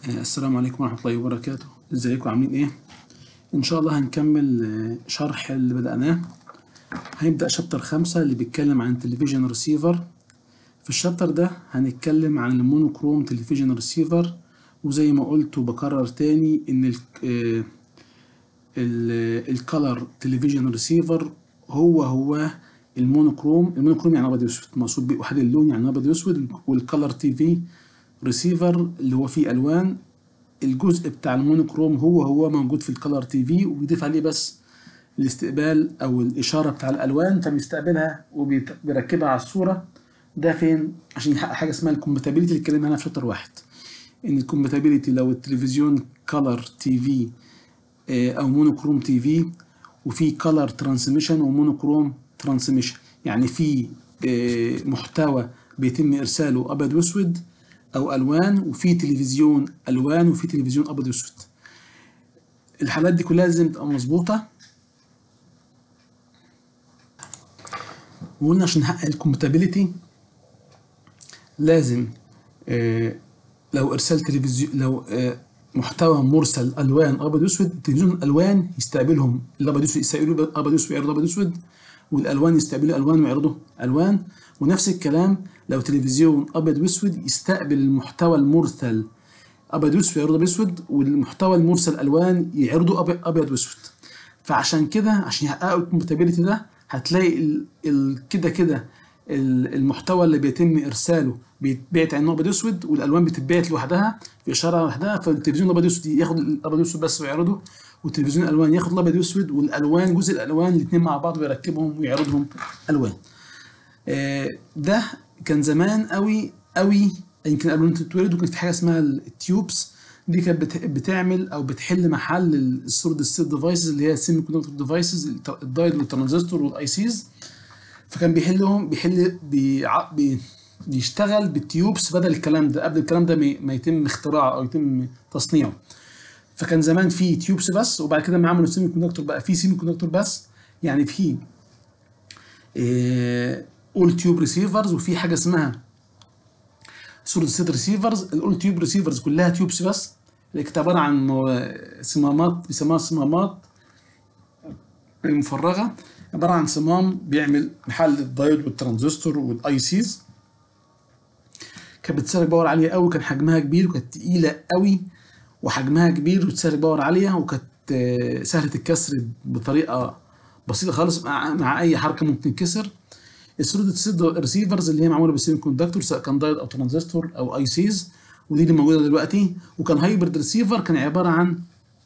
السلام عليكم ورحمة الله وبركاته ازيكم عاملين ايه ان شاء الله هنكمل آه، شرح اللي بدأناه هنبدأ شابتر خمسة اللي بيتكلم عن تلفزيون ريسيفر في الشابتر ده هنتكلم عن المونوكروم تلفزيون ريسيفر وزي ما قلت وبكرر تاني ان ال آه، ال- الكالر تلفزيون ريسيفر هو هو المونوكروم المونوكروم يعني ابيض واسود مقصود بيه وحيد اللون يعني ابيض واسود والكالر تي في ريسيفر اللي هو فيه الوان الجزء بتاع المونوكروم هو هو موجود في الكالر تي في وبيضيف عليه بس الاستقبال او الاشاره بتاع الالوان فبيستقبلها وبيركبها على الصوره ده فين عشان يحقق حاجه اسمها الكومباتيبيليتي اللي اتكلمنا عنها في شابتر واحد ان الكومباتيبيليتي لو التلفزيون كالر تي في او مونوكروم تي في وفي كالر ترانسميشن ومونوكروم ترانسميشن يعني في آه، محتوى بيتم ارساله ابيض واسود او الوان وفي تلفزيون الوان وفي تلفزيون ابيض واسود الحالات دي كلها لازم تبقى مظبوطه وقلنا عشان نحقق الكومباتيبيليتي لازم آه، لو ارسال تلفزيون لو آه، محتوى مرسل الوان ابيض واسود تلفزيون الالوان يستقبلهم الابيض واسود يستقبلوا ابيض واسود ويعرضوا ابيض واسود والالوان يستقبلوا الوان ويعرضوا الوان ونفس الكلام لو تلفزيون ابيض واسود يستقبل المحتوى المرسل ابيض واسود يعرضوا ابيض واسود والمحتوى المرسل الوان يعرضوا أبي- ابيض واسود فعشان كده عشان يحققوا الكومباتيبيليتي ده هتلاقي ال- ال- كده كده ال- المحتوى اللي بيتم ارساله بيتبعت عن ابيض اسود والالوان بتتبعت لوحدها في اشاره لوحدها فالتلفزيون الابيض اسود ياخد الابيض اسود بس ويعرضه والتلفزيون الالوان ياخد الابيض اسود والالوان جزء الالوان الاثنين مع بعض ويركبهم ويعرضهم الوان آه، ده كان زمان قوي قوي يمكن قبل ما انتوا تتولدوا كان في حاجه اسمها التيوبس دي كانت بت- بتعمل او بتحل محل السوليد ستيت ديفايسز اللي هي السيمي كوندكتور ديفايسز الدايد والترانزستور والاي سيز فكان بيحلهم بيحل بيع... بي... بيشتغل بالتيوبس بدل الكلام ده قبل الكلام ده ما- ما يتم اختراعه او يتم تصنيعه فكان زمان في تيوبس بس وبعد كده لما عملوا سيمي كوندكتور بقى في سيمي كوندكتور بس يعني في اول تيوب ريسيفرز وفي حاجه اسمها سوليد ستيت ريسيفرز الاول تيوب ريسيفرز كلها تيوبس بس اللي كانت عباره عن مو- صمامات بيسموها صمامات مفرغه عباره عن صمام بيعمل محل الدايود والترانزستور والاي سيز كانت بتسرق باور عاليه قوي كان حجمها كبير وكانت تقيله قوي وحجمها كبير وتسرق باور عاليه وكانت آه، سهله الكسر بطريقه بسيطه خالص مع, مع اي حركه ممكن تنكسر السوليد ستيت ريسيفرز اللي هي معموله بالسيمي كوندكتور سواء كان دايود او ترانزستور او اي سيز ودي اللي موجوده دلوقتي وكان هايبرد ريسيفر كان عباره عن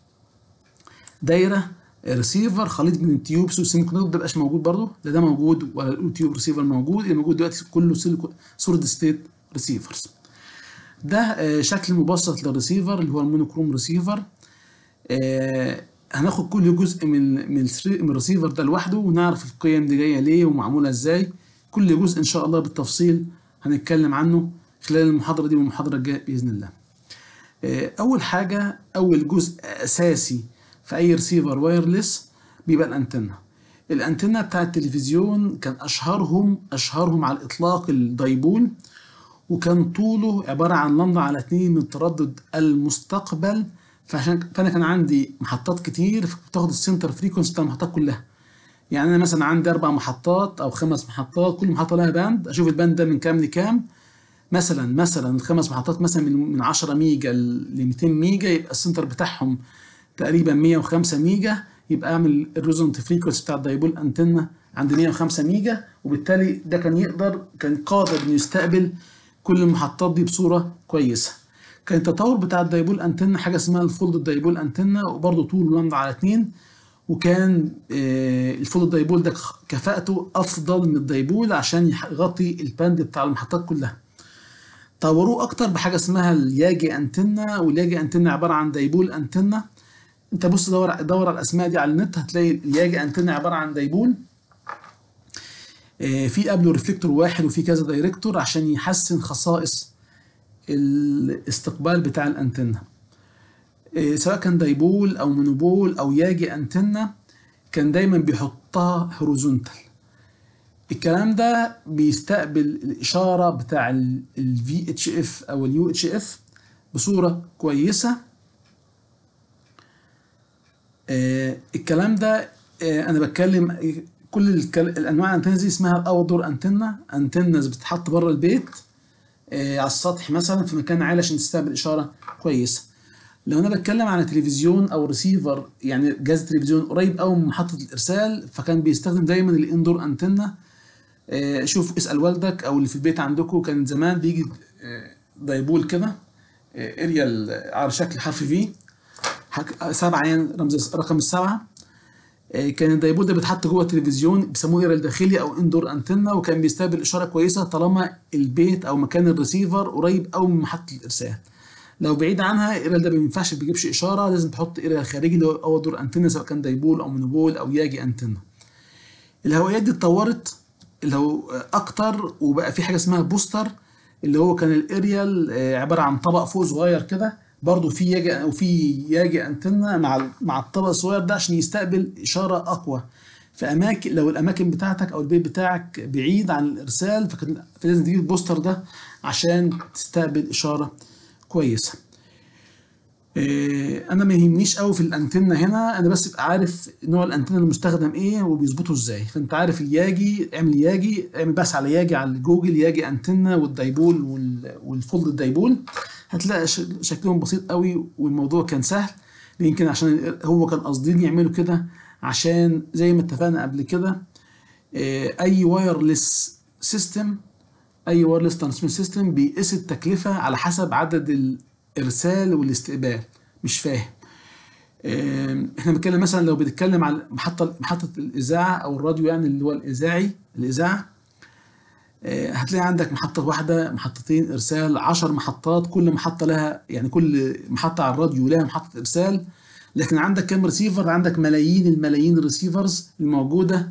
دايره ريسيفر خليط من التيوبس والسيمي كوندكتور ده مبقاش موجود برضه لا ده موجود ولا التيوب ريسيفر موجود اللي موجود دلوقتي كله سوليد ستيت ريسيفرز ده آه، شكل مبسط للريسيفر اللي هو المونوكروم ريسيفر آه، هناخد كل جزء من من السري- من الريسيفر ده لوحده ونعرف القيم دي جايه ليه ومعموله ازاي كل جزء ان شاء الله بالتفصيل هنتكلم عنه خلال المحاضره دي والمحاضره الجايه باذن الله آه، اول حاجه اول جزء اساسي في اي ريسيفر وايرلس بيبقى الانتنه الانتنه بتاع التلفزيون كان اشهرهم اشهرهم على الاطلاق الدايبول وكان طوله عبارة عن لمبة على اتنين من تردد المستقبل فعشان فأنا كان عندي محطات كتير بتاخد السنتر فريكونسي بتاع المحطات كلها يعني أنا مثلا عندي أربع محطات أو خمس محطات كل محطة لها باند أشوف الباند ده من كام لكام مثلا مثلا الخمس محطات مثلا من من 10 ميجا ل 200 ميجا يبقى السنتر بتاعهم تقريبا 105 ميجا يبقى اعمل الريزونت فريكونسي بتاع الدايبول انتنا عند 105 ميجا وبالتالي ده كان يقدر كان قادر انه يستقبل كل المحطات دي بصوره كويسه كان التطور بتاع الدايبول انتنا حاجه اسمها الفولد دايبول انتنا وبرده طوله لمبه على 2 وكان آه، الفولد دايبول ده كفاءته افضل من الدايبول عشان يح- يغطي الباند بتاع المحطات كلها طوروه اكتر بحاجه اسمها الياجي انتنا والياجي انتنا عباره عن دايبول انتنا انت بص دور دور على الاسماء دي على النت هتلاقي الياجي انتنا عباره عن دايبول آه، في قبله ريفلكتور واحد وفي كذا دايركتور عشان يحسن خصائص الاستقبال بتاع الانتنه آه، سواء كان دايبول او مونوبول او ياجي انتنه كان دايما بيحطها هوريزونتال الكلام ده بيستقبل الاشاره بتاع الفي اتش اف او اليو اتش اف بصوره كويسه آه الكلام ده آه انا بتكلم كل الكل... الانواع الانتنه دي اسمها الاوت دور انتنه انتنز بتتحط بره البيت آه على السطح مثلا في مكان عالي عشان تستقبل اشاره كويسه لو انا بتكلم عن تلفزيون او ريسيفر يعني جهاز تلفزيون قريب قوي من محطه الارسال فكان بيستخدم دايما الاندور انتنه آه شوف اسال والدك او اللي في البيت عندكم كان زمان بيجي آه دايبول كده آه اريال على شكل حرف في سبعه يعني رمز رقم السبعه كان الدايبول ده بيتحط جوه التلفزيون بيسموه ايرال داخلي او اندور انتنا وكان بيستقبل اشاره كويسه طالما البيت او مكان الريسيفر قريب قوي من محطه الارسال لو بعيد عنها ايرال ده ما ينفعش ما بيجيبش اشاره لازم تحط ايرال خارجي اللي هو اول دور انتنا سواء كان دايبول او مونوبول او ياجي انتنا الهوائيات دي اتطورت اللي هو اكتر وبقى في حاجه اسمها بوستر اللي هو كان الاريال عباره عن طبق فوق صغير كده برضه في ياجي او في ياجي انتنا مع مع الطبق الصغير ده عشان يستقبل اشاره اقوى في اماكن لو الاماكن بتاعتك او البيت بتاعك بعيد عن الارسال فكان فلازم تجيب البوستر ده عشان تستقبل اشاره كويسه إيه انا ما يهمنيش قوي في الانتنه هنا انا بس ابقى عارف نوع الانتنه المستخدم ايه وبيظبطه ازاي فانت عارف الياجي اعمل ياجي اعمل بس على ياجي على جوجل ياجي انتنه والدايبول والفولد الدايبول هتلاقي شكلهم بسيط قوي والموضوع كان سهل يمكن عشان هو كان قاصدين يعملوا كده عشان زي ما اتفقنا قبل كده اي وايرلس سيستم اي وايرلس ترانسميشن سيستم بيقيس التكلفه على حسب عدد الارسال والاستقبال مش فاهم احنا بنتكلم مثلا لو بنتكلم على محطه محطه الاذاعه او الراديو يعني اللي هو الاذاعي الاذاعه هتلاقي عندك محطة واحدة محطتين إرسال عشر محطات كل محطة لها يعني كل محطة على الراديو لها محطة إرسال لكن عندك كام ريسيفر عندك ملايين الملايين الريسيفرز الموجودة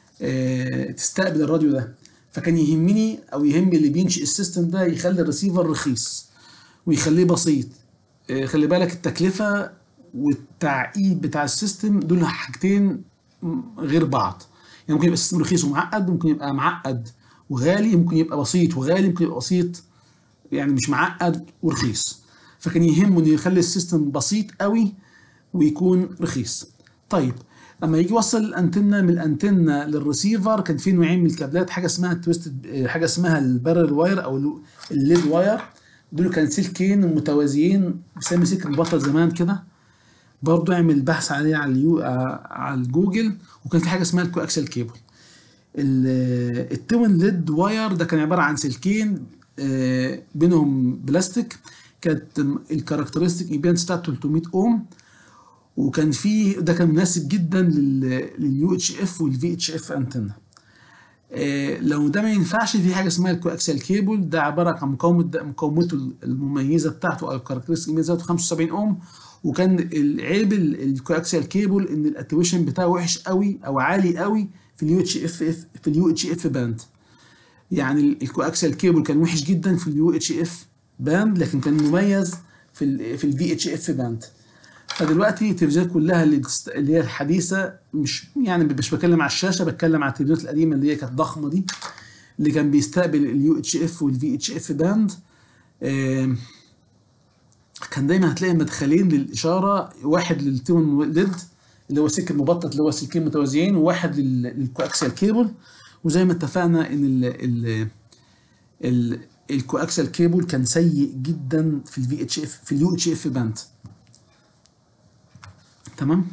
تستقبل الراديو ده فكان يهمني أو يهم اللي بينشئ السيستم ده يخلي الريسيفر رخيص ويخليه بسيط خلي بالك التكلفة والتعقيد بتاع السيستم دول حاجتين غير بعض يعني ممكن يبقى السيستم رخيص ومعقد ممكن يبقى معقد وغالي ممكن يبقى بسيط وغالي ممكن يبقى بسيط يعني مش معقد ورخيص فكان يهمه انه يخلي السيستم بسيط قوي ويكون رخيص طيب لما يجي يوصل الانتنه من الانتنه للريسيفر كان في نوعين من الكابلات حاجه اسمها تويستد حاجه اسمها البارل واير او الليد واير دول كان سلكين متوازيين بيسمي سلك مبطل زمان كده برضه اعمل بحث عليه على اليو على الجوجل وكان في حاجه اسمها الكواكسل كيبل التوين ليد واير ده كان عباره عن سلكين بينهم بلاستيك كانت الكاركترستيك امبيدنس بتاعته 300 اوم وكان في ده كان مناسب جدا لليو اتش اف والفي اتش اف انتنا لو ده ما ينفعش في حاجه اسمها الكواكسل كيبل ده عباره عن مقاومه مقاومته المميزه بتاعته او الكاركترستيك امبيدنس بتاعته 75 اوم وكان العيب الكواكسل كيبل ان الاتويشن بتاعه وحش قوي او عالي قوي في اليو اتش اف اف في اليو اتش اف باند يعني الكواكسل كيبل كان وحش جدا في اليو اتش اف باند لكن كان مميز في ال في الفي اتش اف باند فدلوقتي التلفزيونات كلها اللي, اللي هي الحديثه مش يعني مش بتكلم على الشاشه بتكلم على التلفزيونات القديمه اللي هي كانت ضخمه دي اللي كان بيستقبل اليو اتش اف والفي اتش اف باند كان دايما هتلاقي مدخلين للاشاره واحد للتون ليد اللي هو سلك مبطط اللي هو سلكين متوازيين وواحد للكواكسل كيبل وزي ما اتفقنا ان ال ال ال الكواكسل كيبل كان سيء جدا في الفي اتش اف في اليو اتش اف باند تمام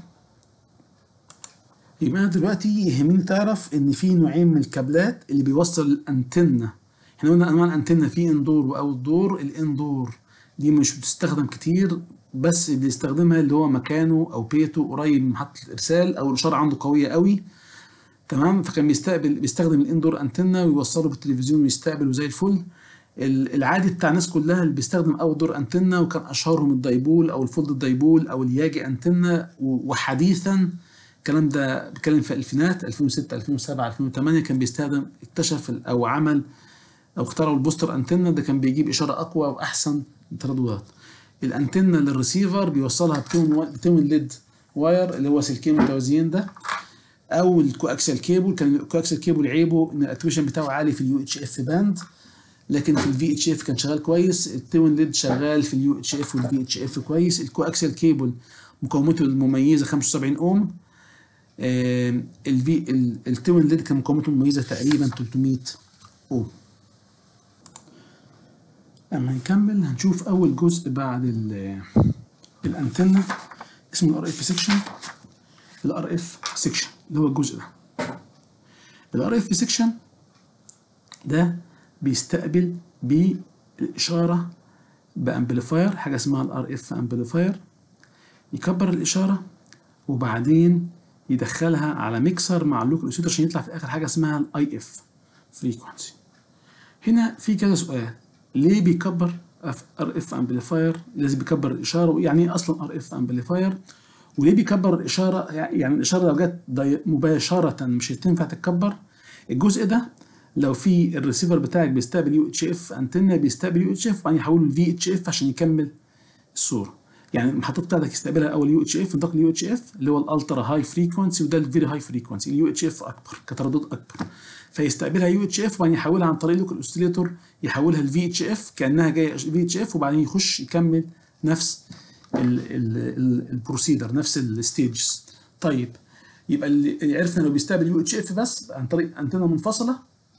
يبقى دلوقتي يهمني تعرف ان في نوعين من الكابلات اللي بيوصل الانتنه احنا قلنا انواع الانتنه في اندور واوت دور الاندور دي مش بتستخدم كتير بس اللي يستخدمها اللي هو مكانه او بيته قريب من محطه الارسال او الاشاره عنده قويه قوي تمام فكان بيستقبل بيستخدم الاندور انتنا ويوصله بالتلفزيون ويستقبله زي الفل العادي بتاع الناس كلها اللي بيستخدم اوت دور انتنا وكان اشهرهم الدايبول او الفولد الدايبول او الياجي انتنا وحديثا الكلام ده بيتكلم في الالفينات 2006 2007 2008 كان بيستخدم اكتشف او عمل او اخترعوا البوستر انتنا ده كان بيجيب اشاره اقوى واحسن ترددات الانتنه للريسيفر بيوصلها بتون ليد واير اللي هو سلكين متوازيين ده او الكواكسل كيبل كان الكواكسل كيبل عيبه ان الاتويشن بتاعه عالي في اليو اتش اف باند لكن في الفي اتش اف كان شغال كويس التوين ليد شغال في اليو اتش اف والفي اتش اف كويس الكواكسيال كيبل مقاومته المميزه 75 اوم الفي التوين ليد كان مقاومته المميزه تقريبا 300 اوم اما نكمل هنشوف اول جزء بعد الانتنه اسمه الار اف سيكشن الار اف سيكشن اللي هو الجزء ده الار اف سيكشن ده بيستقبل بالاشاره بامبليفاير حاجه اسمها الار اف امبليفاير يكبر الاشاره وبعدين يدخلها على ميكسر مع اللوك اوسيتر عشان يطلع في الاخر حاجه اسمها الاي اف فريكونسي هنا في كذا سؤال ليه بيكبر ار اف امبليفاير لازم بيكبر الاشاره يعني ايه اصلا ار اف امبليفاير وليه بيكبر الاشاره يعني الاشاره لو جت مباشره مش هتنفع تتكبر الجزء ده لو في الريسيفر بتاعك بيستقبل يو اتش اف انتنا بيستقبل يو اتش اف وبعدين يحوله لفي اتش اف عشان يكمل الصوره يعني المحطات بتاعتك يستقبلها اول يو اتش اف نطاق اليو اتش اف اللي هو الالترا هاي فريكونسي وده الفيري هاي فريكونسي اليو اتش اف اكبر كتردد اكبر فيستقبلها يو اتش اف وبعدين يحولها عن طريق اللوكال اوسيليتور يحولها لفي اتش اف كانها جايه في اتش اف وبعدين يخش يكمل نفس البروسيدر نفس الستيجز طيب يبقى اللي عرفنا لو بيستقبل يو اتش اف بس عن طريق انتنه منفصله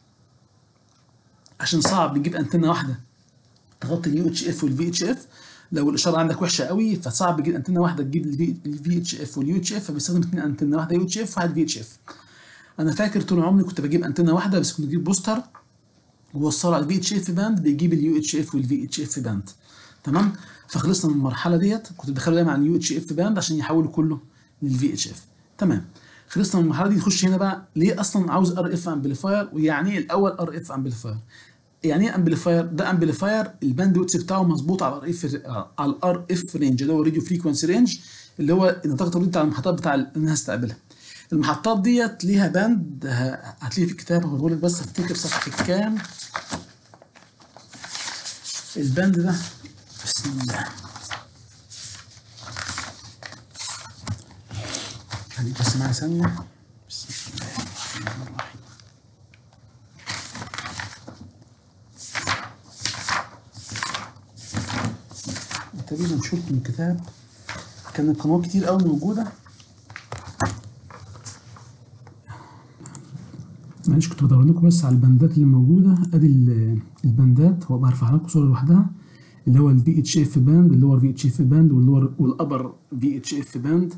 عشان صعب نجيب انتنه واحده تغطي اليو اتش اف والفي اتش اف لو الاشاره عندك وحشه قوي فصعب تجيب انتنه واحده تجيب الفي اتش اف واليو اتش اف فبيستخدم اثنين انتنه واحده يو اتش اف وواحد في اتش اف انا فاكر طول عمري كنت بجيب انتنه واحده بس كنت بجيب بوستر ووصله على الفي اتش اف باند بيجيب اليو اتش اف والفي اتش اف باند تمام فخلصنا من المرحله ديت كنت بدخله دايما على اليو اتش اف باند عشان يحوله كله للفي اتش اف تمام خلصنا من المرحله دي نخش هنا بقى ليه اصلا عاوز ار اف امبليفاير ويعني ايه الاول ار اف امبليفاير يعني ايه امبليفاير ده امبليفاير الباند ويتس بتاعه مظبوط على الار اف على الار اف رينج اللي هو الراديو فريكونسي رينج اللي هو النطاق الترددي بتاع المحطات بتاع اللي انا هستقبلها المحطات ديت ليها باند هتلاقيه في الكتاب هقول لك بس افتكر صفحه كام الباند ده بسم الله خليك بس معايا ثانيه بسم الله الرحمن الرحيم تقريبا شفت من الكتاب كان القنوات كتير قوي موجوده معلش كنت بدور لكم بس على البندات اللي موجوده ادي البندات هو برفع لكم صوره لوحدها اللي هو الفي اتش اف باند اللور في اتش اف باند واللور والابر في اتش اف باند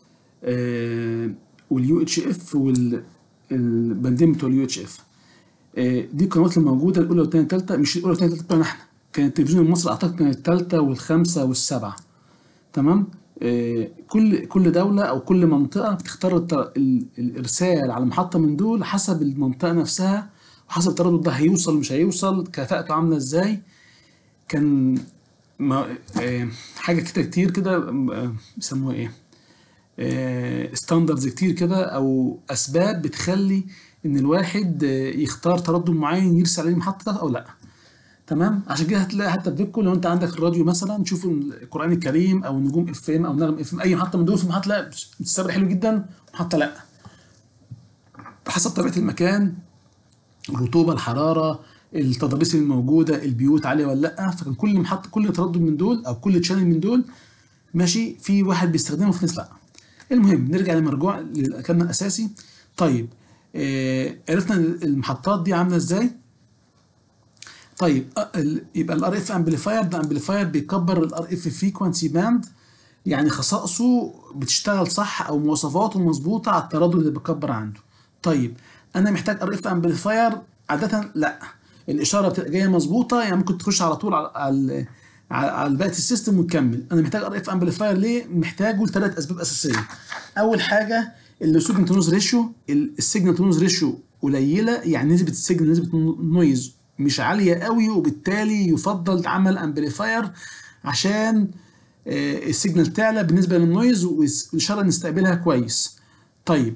واليو اتش اف والباندين بتوع اليو اتش اف دي القنوات اللي موجوده الاولى والثانيه والثالثه مش الاولى والثانيه والثالثه بتوعنا احنا كان التلفزيون المصري اعتقد كانت الثالثه والخامسه والسابعه تمام آه كل كل دوله او كل منطقه بتختار الارسال على محطه من دول حسب المنطقه نفسها وحسب التردد ده هيوصل مش هيوصل كفاءته عامله ازاي كان ما آه حاجه كده كتير كده بيسموها ايه آه ستاندردز كتير كده او اسباب بتخلي ان الواحد يختار تردد معين يرسل عليه محطه او لا تمام عشان كده هتلاقي حتى في فيديو لو انت عندك الراديو مثلا تشوف القران الكريم او نجوم اف ام او نغم اف ام اي محطه من دول في محطه لا بتستقبل حلو جدا ومحطه لا حسب طبيعه المكان الرطوبه الحراره التضاريس الموجوده البيوت عاليه ولا لا فكان كل محطه كل تردد من دول او كل تشانل من دول ماشي في واحد بيستخدمه وفي ناس لا المهم نرجع لمرجوع لكلامنا الاساسي طيب آه عرفنا المحطات دي عامله ازاي طيب يبقى الار اف امبليفاير ده امبليفاير بيكبر الار اف فريكونسي باند يعني خصائصه بتشتغل صح او مواصفاته مظبوطه على التردد اللي بكبر عنده طيب انا محتاج ار اف امبليفاير عاده لا الاشاره بتبقى جايه مظبوطه يعني ممكن تخش على طول على على, على بقيه السيستم وتكمل انا محتاج ار اف امبليفاير ليه محتاجه لثلاث اسباب اساسيه اول حاجه السيجنال تو نويز ريشيو السيجنال تو نويز ريشيو قليله يعني نسبه السيجنال نسبه النويز مش عاليه قوي وبالتالي يفضل عمل امبليفاير عشان السيجنال تعلى بالنسبه للنويز والاشاره نستقبلها كويس طيب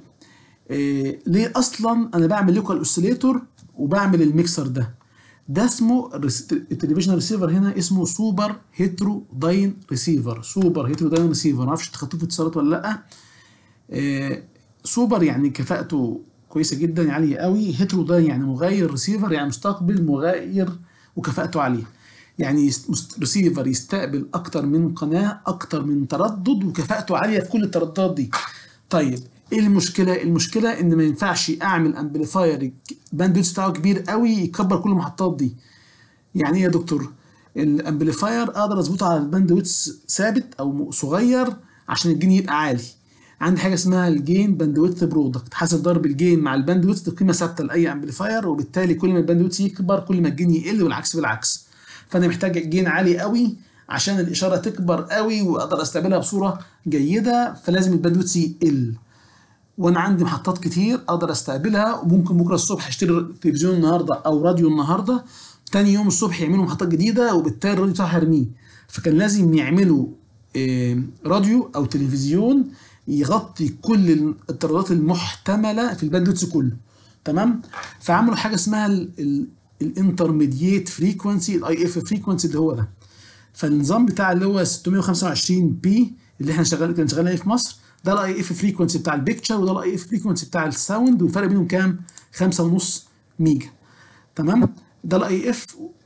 ليه اصلا انا بعمل لوكال اوسيليتور وبعمل الميكسر ده ده اسمه التلفزيون ريسيفر هنا اسمه سوبر هيترو داين ريسيفر سوبر هيترو داين ريسيفر معرفش انت خدتوه في اتصالات ولا لا آه سوبر يعني كفاءته كويسه جدا عاليه قوي هيترو داين يعني مغير ريسيفر يعني مستقبل مغير وكفاءته عاليه يعني ريسيفر يستقبل اكتر من قناه اكتر من تردد وكفاءته عاليه في كل الترددات دي طيب ايه المشكله المشكله ان ما ينفعش اعمل امبليفاير باندويث بتاعه كبير قوي يكبر كل المحطات دي يعني ايه يا دكتور الامبليفاير اقدر اظبطه على الباندويث ثابت او صغير عشان الجين يبقى عالي عندي حاجه اسمها الجين باندويث برودكت حسب ضرب الجين مع الباندويث دي قيمه ثابته لاي امبليفاير وبالتالي كل ما الباندويث يكبر كل ما الجين يقل والعكس بالعكس فانا محتاج جين عالي قوي عشان الاشاره تكبر قوي واقدر استقبلها بصوره جيده فلازم الباندويث يقل وانا عندي محطات كتير اقدر استقبلها وممكن بكره الصبح اشتري تلفزيون النهارده او راديو النهارده تاني يوم الصبح يعملوا محطات جديده وبالتالي الراديو بتاعه هرميه فكان لازم يعملوا راديو او تلفزيون يغطي كل الترددات المحتمله في الباندويث كله تمام فعملوا حاجه اسمها الانترميديت فريكونسي الاي اف فريكونسي اللي هو ده فالنظام بتاع اللي هو 625 بي اللي احنا شغال كان شغال عليه في مصر ده الاي اف فريكونسي بتاع البيكتشر وده الاي اف فريكونسي بتاع الساوند والفرق بينهم كام 5.5 ميجا تمام ده الاي اف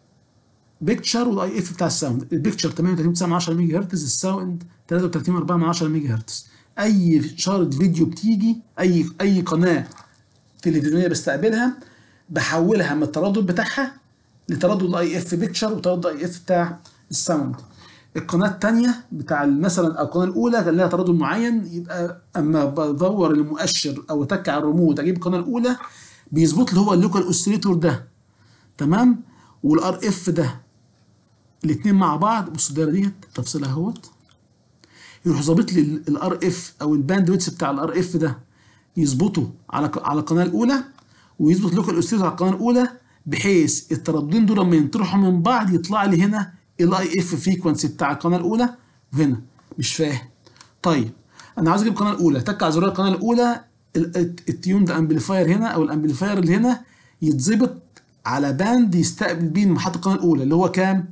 بيكتشر والاي اف بتاع الساوند البيكتشر 38.9 ميجا هرتز الساوند 33.4 ميجا هرتز اي اشاره فيديو بتيجي اي اي قناه تلفزيونيه بستقبلها بحولها من التردد بتاعها لتردد الاي اف بيكتشر وتردد الاي اف بتاع الساوند القناه الثانيه بتاع مثلا او القناه الاولى كان لها تردد معين يبقى اما بدور المؤشر او اتك على الريموت اجيب القناه الاولى بيظبط لي هو اللوكال اوسيليتور ده تمام والار اف ده الاثنين مع بعض بص الدايره ديت تفصيلها اهوت يروح ظابط لي الار اف او الباند ويتس بتاع الار اف ده يظبطه على على القناه الاولى ويظبط لوكال اوسيليتور على القناه الاولى بحيث الترددين دول لما ينطرحوا من بعض يطلع لي هنا الاي اف فريكونسي بتاع القناه الاولى وهنا مش فاهم طيب انا عايز اجيب القناه الاولى تك على زرار القناه الاولى التيون ده امبليفاير هنا او الامبليفاير اللي هنا يتظبط على باند يستقبل بيه محطه القناه الاولى اللي هو كام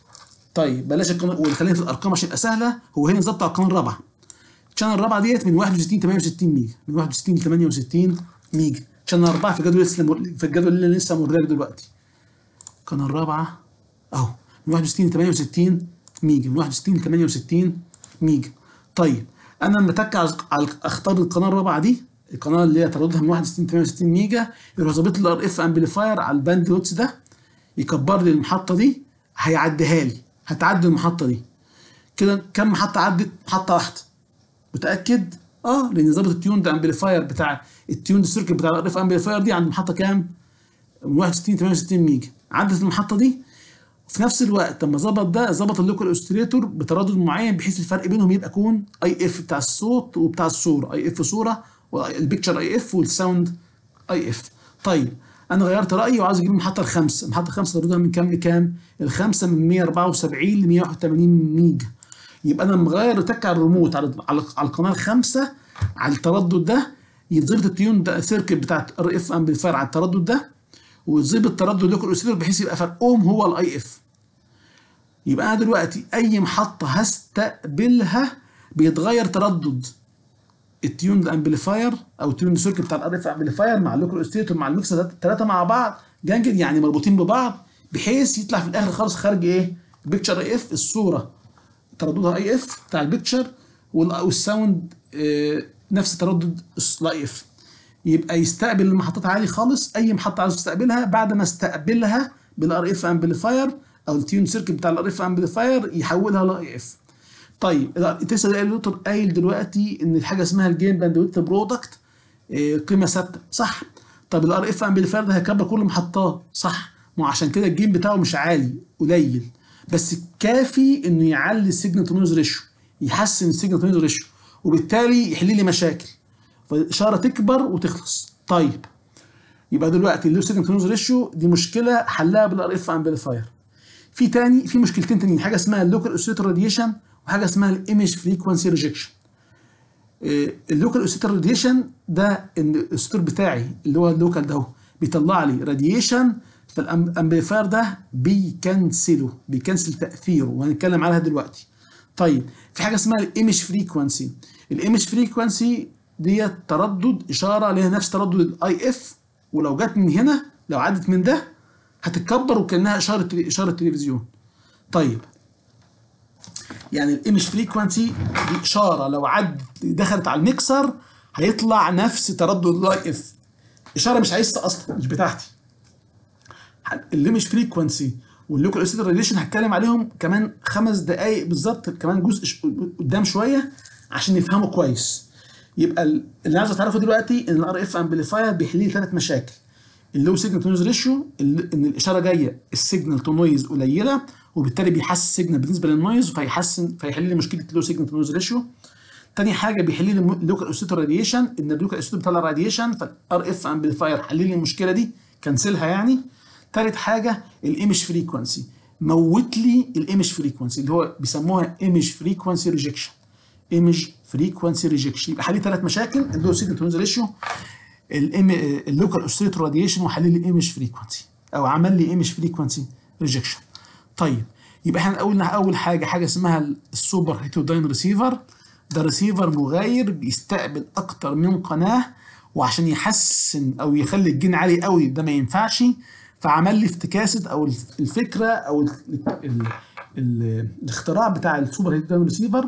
طيب بلاش القناه الاولى خلينا في الارقام عشان يبقى سهله هو هنا ظبط على القناه الرابعه الشانل الرابعه ديت من 61 ل 68 ميجا من 61 ل 68 ميجا شانل 4 في الجدول لسه في الجدول اللي لسه موريلك دلوقتي القناه الرابعه اهو من 61 ل 68 ميجا من 61 ل 68 ميجا طيب انا لما اتك على اختار القناه الرابعه دي القناه اللي هي ترددها من 61 ل 68 ميجا يروح ظابط لي الار اف امبليفاير على الباند ويتس ده يكبر لي المحطه دي هيعديها لي هتعدي المحطه دي كده كم محطه عدت محطه واحده متاكد اه لان ظابط التيون ده امبليفاير بتاع التيون سيركت بتاع الار اف امبليفاير دي عند محطه كام من 61 ل 68 ميجا عدت المحطه دي في نفس الوقت لما ظبط ده ظبط اللوكال اوستريتور بتردد معين بحيث الفرق بينهم يبقى يكون اي اف بتاع الصوت وبتاع الصوره اي اف صوره والبيكتشر اي اف والساوند اي اف طيب انا غيرت رايي وعايز اجيب المحطه الخامسه المحطه الخامسه ترددها من كام لكام الخامسه من 174 ل 181 ميجا يبقى انا مغير تك على الريموت على على, على القناه الخامسه على التردد ده يتظبط التيون ده سيركت بتاعت ار اف امبليفاير على التردد ده ويظبط تردد لوكال اوسيلر بحيث يبقى فرقهم هو الاي اف يبقى انا دلوقتي اي محطه هستقبلها بيتغير تردد التيون امبليفاير او التيون سيركت بتاع الار اف امبليفاير مع اللوكال اوسيلر مع الميكس الثلاثه مع بعض جانجل يعني مربوطين ببعض بحيث يطلع في الاخر خالص خارج ايه بيكتشر اي اف الصوره ترددها اي اف بتاع البيكتشر والساوند اه نفس تردد الاي اف يبقى يستقبل المحطات عالي خالص اي محطه عايز تستقبلها بعد ما استقبلها بالار اف امبليفاير او التيون سيركت بتاع الار اف امبليفاير يحولها لاي اف طيب لسه الدكتور قايل دلوقتي ان الحاجه اسمها الجيم باندويت برودكت اه قيمه ثابته صح طب الار اف امبليفاير ده هيكبر كل المحطات صح ما عشان كده الجيم بتاعه مش عالي قليل بس كافي انه يعلي السيجنال تو نويز ريشيو يحسن السيجنال تو نويز ريشيو وبالتالي يحل لي مشاكل فالاشاره تكبر وتخلص طيب يبقى دلوقتي اللو سيجنال تو نويز ريشيو دي مشكله حلها بالار اف امبليفاير في تاني في مشكلتين تانيين حاجه اسمها اللوكال اوسيليتور راديشن وحاجه اسمها الايمج فريكونسي ريجكشن اللوكال اوسيليتور راديشن ده الاوسيليتور بتاعي اللي هو اللوكال ده بيطلع لي راديشن فالامبليفاير ده بيكنسله بيكنسل تاثيره وهنتكلم عليها دلوقتي طيب في حاجه اسمها الايمج فريكونسي الايمج فريكونسي ديت تردد اشاره ليها نفس تردد الاي اف ولو جت من هنا لو عدت من ده هتتكبر وكانها اشاره اشاره تلفزيون طيب يعني الايمج فريكوانسي دي اشاره لو عد دخلت على الميكسر هيطلع نفس تردد الاي اف اشاره مش عايزها اصلا مش بتاعتي الايمج فريكوانسي واللوكال اوسيلر راديشن هتكلم عليهم كمان خمس دقائق بالظبط كمان جزء ش- قدام شويه عشان نفهمه كويس يبقى ال- اللي عايز تعرفه دلوقتي ان الار اف امبليفاير بيحل لي ثلاث مشاكل اللو سيجنال تو نويز ريشيو ان الاشاره جايه السيجنال تو نويز قليله وبالتالي بيحسن السيجنال بالنسبه للنويز فيحسن فيحل لي مشكله اللو سيجنال تو نويز ريشيو تاني حاجه بيحل لي اللوكال اوسيتور راديشن ان اللوكال اوسيتور بيطلع راديشن فالار اف امبليفاير حل لي المشكله دي كنسلها يعني تالت حاجه الايمج فريكوانسي موت لي الايمج فريكوانسي اللي هو بيسموها ايمج فريكوانسي ريجكشن ايمج فريكوانسي ريجكشن يبقى حل لي ثلاث مشاكل اللو سيجنال تو نويز ريشيو اللوكال اوسيتور راديشن وحل لي الايمج فريكوانسي او عمل لي ايمج فريكوانسي ريجكشن طيب يبقى احنا قلنا اول حاجه حاجه اسمها السوبر هيتوداين ريسيفر ده ريسيفر مغاير بيستقبل اكتر من قناه وعشان يحسن او يخلي الجين عالي قوي ده ما ينفعش فعمل لي افتكاسه او الفكره او ال ال ال الاختراع بتاع السوبر هيتوداين ريسيفر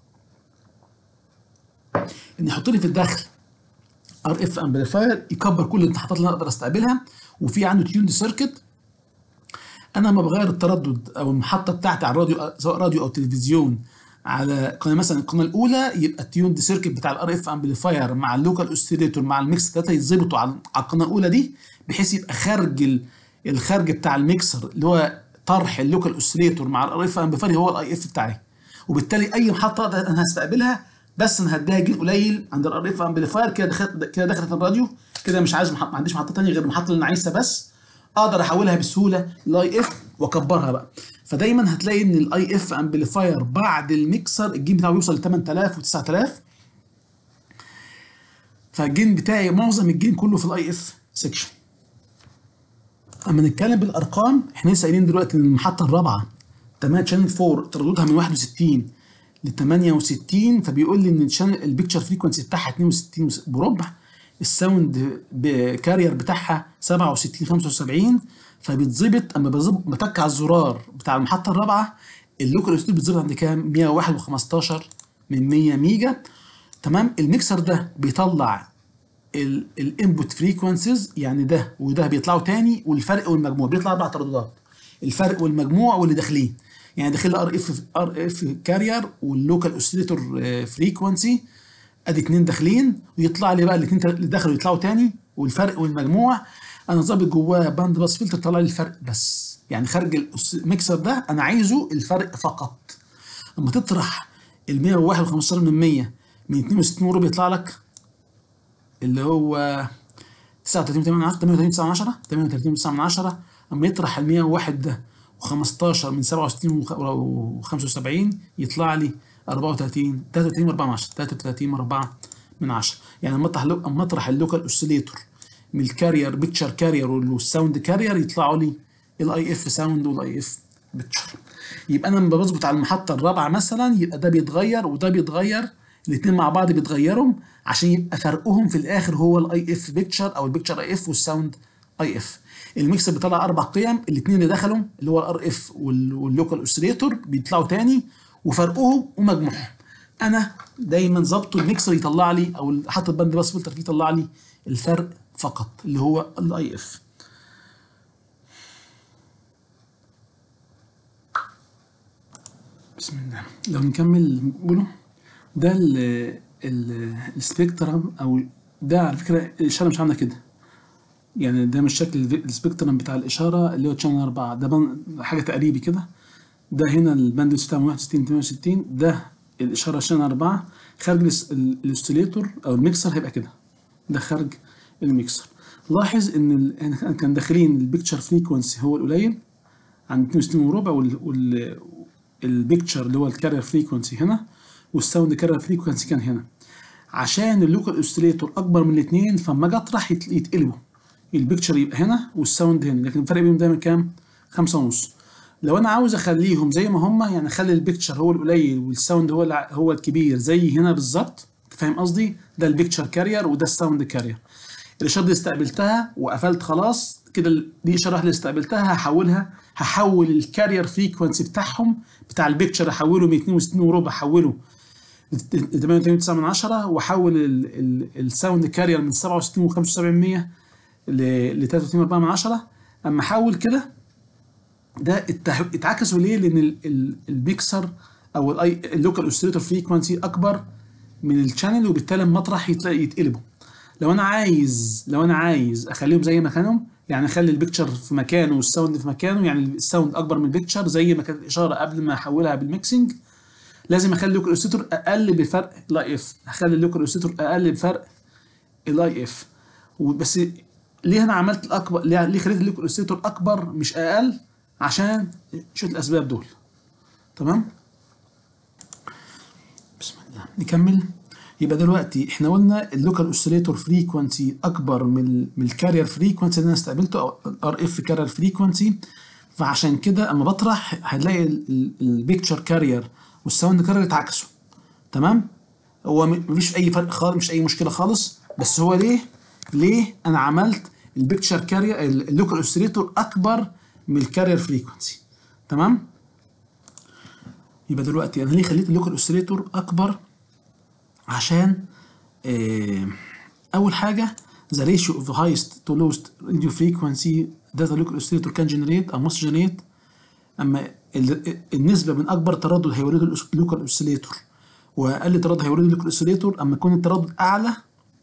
ان يحط لي في الداخل ار اف امبليفاير يكبر كل الانحطاطات اللي انا اقدر استقبلها وفي عنده تيوند سيركت انا لما بغير التردد او المحطه بتاعتي على الراديو سواء راديو او تلفزيون على قناه مثلا القناه الاولى يبقى التيوند سيركت بتاع الار اف امبليفاير مع اللوكال اوسيليتور مع الميكس الثلاثه يتظبطوا على على القناه الاولى دي بحيث يبقى خارج ال- الخارج بتاع الميكسر اللي هو طرح اللوكال اوسيليتور مع الار اف امبليفاير هو الاي اف بتاعي وبالتالي اي محطه أقدر انا هستقبلها بس انا هديها جين قليل عند الار اف امبليفاير كده دخلت كده دخلت الراديو كده مش عايز محط... ما عنديش محطه ثانيه غير المحطه اللي انا عايزها بس اقدر احولها بسهوله لاي اف واكبرها بقى فدايما هتلاقي ان الاي اف امبليفاير بعد الميكسر الجين بتاعه بيوصل ل 8000 و 9000 فالجين بتاعي معظم الجين كله في الاي اف سيكشن اما نتكلم بالارقام احنا لسه قايلين دلوقتي ان المحطه الرابعه تمام شانل 4 ترددها من 61 ل 68 فبيقول لي ان الشانل البيكتشر فريكونسي بتاعها 62 بربع الساوند كارير بتاعها 67 75 فبيتظبط اما بظبط بتك على الزرار بتاع المحطه الرابعه اللوكال ستيل بيتظبط عند كام 101 و15 من 100 ميجا تمام الميكسر ده بيطلع الانبوت فريكونسيز يعني ده وده بيطلعوا تاني والفرق والمجموع بيطلع اربع ترددات الفرق والمجموع واللي داخلين يعني داخل ار اف ار اف كارير واللوكال اوسيليتور فريكونسي ادي اتنين داخلين ويطلع لي بقى الاثنين اللي دخلوا يطلعوا تاني والفرق والمجموع انا ظابط جواه باند باس فلتر طلع لي الفرق بس يعني خارج الميكسر ده انا عايزه الفرق فقط لما تطرح ال 101 و15 من 100 من 62 وربع يطلع لك اللي هو 39 8 38 9 10 38 9 من 10 اما يطرح ال 101 ده و15 من 67 و75 يطلع لي 34 33 4 من 10 33 4 من 10 يعني اما اطرح اما اطرح اللوكال اوسيليتور من الكارير بيكتشر كارير والساوند كارير يطلعوا لي الاي اف ساوند والاي اف بيكتشر يبقى انا لما بظبط على المحطه الرابعه مثلا يبقى ده بيتغير وده بيتغير الاثنين مع بعض بيتغيروا عشان يبقى فرقهم في الاخر هو الاي اف بيكتشر او البيكتشر اي اف والساوند اي اف الميكسر بيطلع اربع قيم الاثنين اللي دخلوا اللي هو الار اف واللوكال اوسيليتور بيطلعوا تاني وفرقهم ومجموعهم انا دايما ظابطه الميكسر يطلع لي او حاطط بند باس فلتر فيه يطلع لي الفرق فقط اللي هو الاي اف بسم الله لو نكمل نقوله ده السبيكترم او ده على فكره الاشاره مش عامله كده يعني ده مش شكل السبيكترم بتاع الاشاره اللي هو تشانل 4 ده حاجه تقريبي كده ده هنا الباند بتاع 61 68 ده الاشاره شانل 4 خارج الاوسيليتور او الميكسر هيبقى كده ده خارج الميكسر لاحظ ان كان داخلين البيكتشر فريكونسي هو القليل عند 62 وربع وال البيكتشر اللي هو الكارير فريكونسي هنا والساوند كارير فريكونسي كان هنا عشان اللوكال اوسيليتور اكبر من الاثنين فاما اجي اطرح يتقلبوا البيكتشر يبقى هنا والساوند هنا لكن الفرق بينهم دايما كام؟ خمسة ونص لو انا عاوز اخليهم زي ما هم يعني اخلي البيكتشر هو القليل والساوند هو هو الكبير زي هنا بالظبط فاهم قصدي؟ ده البيكتشر كارير وده الساوند كارير الاشاره دي استقبلتها وقفلت خلاص كده دي اشاره اللي استقبلتها هحولها هحول الكارير فريكونسي بتاعهم بتاع البيكتشر احوله من 62 وربع احوله 88.9 من 10 واحول الساوند كارير من 67 و75% ل 33.4 من 10 اما احول كده ده اتعكسوا ليه؟ لان الميكسر او الاي اللوكال اوسيليتور فريكونسي اكبر من الشانل وبالتالي المطرح يتقلبوا لو انا عايز لو انا عايز اخليهم زي ما كانوا يعني اخلي البيكتشر في مكانه والساوند في مكانه يعني الساوند اكبر من البيكتشر زي ما كانت الاشاره قبل ما احولها بالميكسنج لازم اخلي اللوكال اوسيليتور اقل بفرق الاي اف اخلي اللوكال اوسيليتور اقل بفرق الاي اف بس ليه انا عملت الاكبر ليه خليت اللوكال اوسيليتور اكبر مش اقل عشان شويه الاسباب دول تمام بسم الله نكمل يبقى دلوقتي احنا قلنا اللوكال اوسيليتور فريكونسي اكبر من من الكارير فريكونسي اللي انا استقبلته او الار اف كارير فريكونسي فعشان كده اما بطرح هنلاقي البيكتشر كارير والساوند كارير اتعكسوا تمام هو مفيش اي فرق خالص مش اي مشكله خالص بس هو ليه ليه انا عملت البيكتشر كارير اللوكال اوسيليتور اكبر من الكارير فريكونسي تمام يبقى دلوقتي انا ليه خليت اللوكال اوسيليتور اكبر عشان آه اول حاجه the ratio of the highest to lowest radio frequency that the local oscillator can generate او must generate اما النسبه من اكبر تردد هيولده اللوكال اوسيليتور واقل تردد هيولده اللوكال اوسيليتور اما يكون التردد اعلى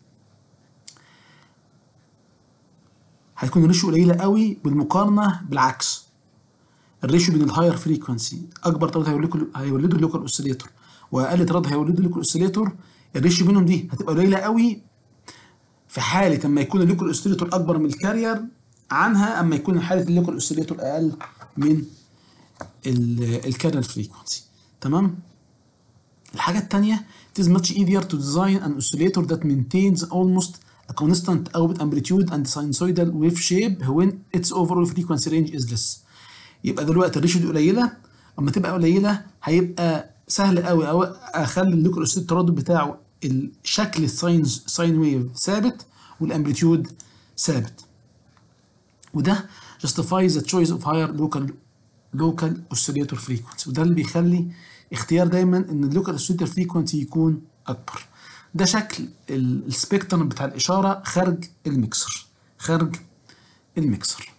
هتكون الريشيو قليله قوي بالمقارنه بالعكس الريشيو بين الهاير فريكونسي اكبر تردد هيولده اللوكال اوسيليتور واقل تردد هيولده اللوكال اوسيليتور الريشيو بينهم دي هتبقى قليله قوي في حاله اما يكون اللوكال اوسيليتور اكبر من الكارير عنها اما يكون حاله اللوكال اوسيليتور اقل من الكارير فريكونسي تمام الحاجه الثانيه it is much easier to design an oscillator that maintains almost a constant output amplitude and sinusoidal wave shape when its overall frequency range is less يبقى دلوقتي الريشيو دي قليله اما تبقى قليله هيبقى سهل قوي او اخلي اللوكال اوسيليتور التردد بتاعه الشكل الساين ساين ويف ثابت والامبليتيود ثابت وده justifies the choice of higher local local oscillator frequency وده اللي بيخلي اختيار دايما ان اللوكال oscillator frequency يكون اكبر ده شكل السبيكترم بتاع الاشاره خارج الميكسر خارج الميكسر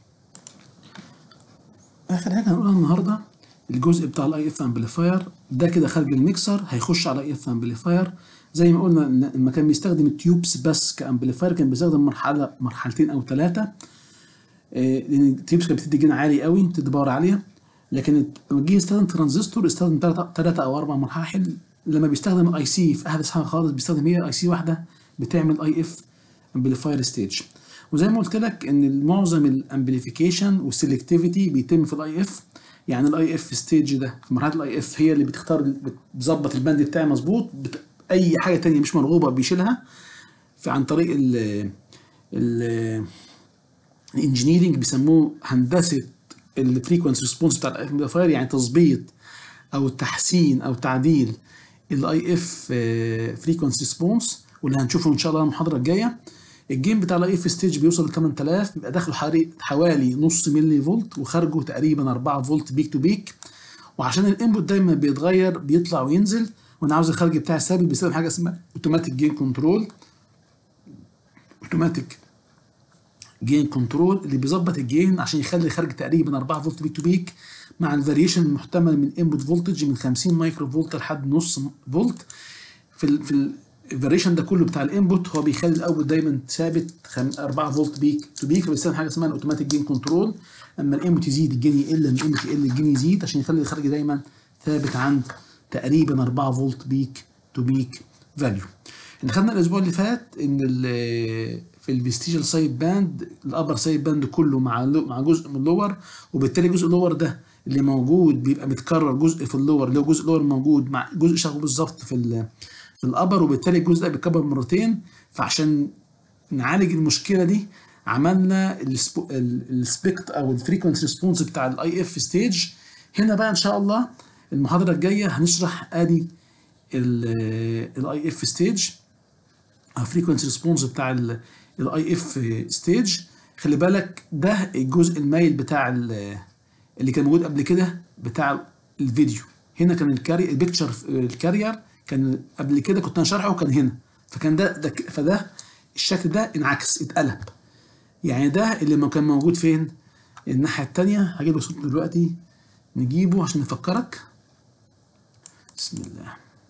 اخر حاجه هنقولها النهارده الجزء بتاع الاي اف امبليفاير ده كده خارج الميكسر هيخش على اي اف امبليفاير زي ما قلنا لما كان بيستخدم التيوبس بس كامبليفاير كان بيستخدم مرحله مرحلتين او ثلاثه لان التيوبس كانت بتدي جين عالي قوي بتدي باور عاليه لكن لما جه يستخدم ترانزستور استخدم ثلاثه او اربع مراحل لما بيستخدم الاي سي في احدث حاجه خالص بيستخدم هي اي سي واحده بتعمل اي اف امبليفاير ستيج وزي ما قلت لك ان معظم الامبليفيكيشن والسلكتيفيتي بيتم في الاي اف يعني الاي اف ستيج ده في مرحله الاي اف هي اللي بتختار بتظبط الباند بتاعي مظبوط بت... اي حاجه تانية مش مرغوبه بيشيلها في عن طريق ال ال الانجينيرنج بيسموه هندسه الفريكونسي ريسبونس بتاع الامبليفاير يعني تظبيط او تحسين او تعديل الاي اف فريكونسي ريسبونس واللي هنشوفه ان شاء الله المحاضره الجايه الجيم بتاع الاي اف ستيج بيوصل ل 8000 بيبقى داخله حوالي حوالي نص ملي فولت وخارجه تقريبا 4 فولت بيك تو بيك وعشان الانبوت دايما بيتغير بيطلع وينزل وانا عاوز الخارج بتاعي ثابت بيستخدم حاجه اسمها اوتوماتيك جين كنترول اوتوماتيك جين كنترول اللي بيظبط الجين عشان يخلي الخارج تقريبا 4 فولت بيك تو بيك مع الفاريشن المحتمل من انبوت فولتج من 50 مايكرو فولت لحد نص فولت في ال في الفاريشن ده كله بتاع الانبوت هو بيخلي الاوتبوت دايما ثابت 4 فولت بيك تو بيك فبيستخدم حاجه اسمها الاوتوماتيك جين كنترول اما الانبوت يزيد الجين يقل لما الانبوت يقل الجين يزيد عشان يخلي الخارج دايما ثابت عند تقريبا 4 فولت بيك تو بيك فاليو اللي خدنا الاسبوع اللي فات ان في الفيستيجال سايد باند الابر سايد باند كله مع مع جزء من اللور وبالتالي جزء اللور ده اللي موجود بيبقى متكرر جزء في اللور اللي هو جزء اللور موجود مع جزء شغله بالظبط في ال في الابر وبالتالي الجزء ده بيتكبر مرتين فعشان نعالج المشكله دي عملنا السبيكت او الفريكونسي ريسبونس بتاع الاي اف ستيج هنا بقى ان شاء الله المحاضره الجايه هنشرح ادي الاي اف ستيج او فريكونسي ريسبونس بتاع الاي اف ستيج خلي بالك ده الجزء المايل بتاع ال- اللي كان موجود قبل كده بتاع الفيديو هنا كان الكاري البيكتشر الكارير كان قبل كده كنت انا شارحه كان هنا فكان ده, ده ك- فده الشكل ده انعكس اتقلب يعني ده اللي ما كان موجود فين الناحيه التانية هجيب لك صوت دلوقتي نجيبه عشان نفكرك بسم الله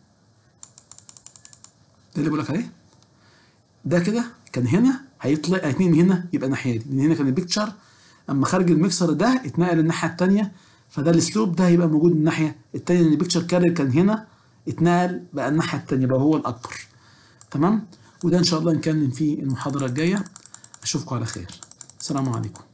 ده اللي بقول لك عليه ده كده كان هنا هيطلع هيتنقل من هنا يبقى الناحيه دي من هنا كان البيكتشر اما خرج الميكسر ده اتنقل الناحيه التانية فده السلوب ده هيبقى موجود الناحيه التانية لان البيكتشر كارير كان هنا اتنقل بقى الناحيه التانية بقى هو الاكبر تمام وده ان شاء الله نكمل فيه المحاضره الجايه اشوفكم على خير السلام عليكم